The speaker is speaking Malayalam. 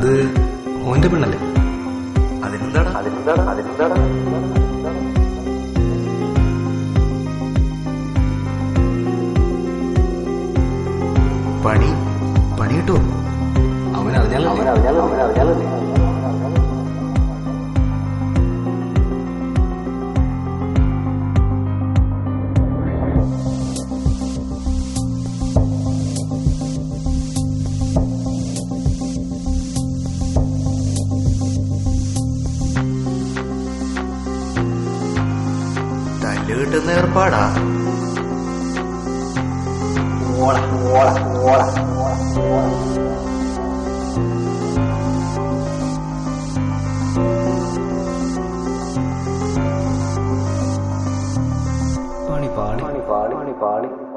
അത് ഓന്റെ പെണ്ണല്ലേ അതിനെന്താടാ അതിനെന്താടാ അതിനെന്താടാ പണി പണി കിട്ടുമോ അവൻ അറിഞ്ഞാലല്ലേ അവനറിഞ്ഞാലോ അവനറിഞ്ഞാലല്ലേ തല്ല് കിട്ടുന്ന ഏർപ്പാടാ ഓള ഓള ഓള പണി പാടി പാണി പാടി പാണി പാടി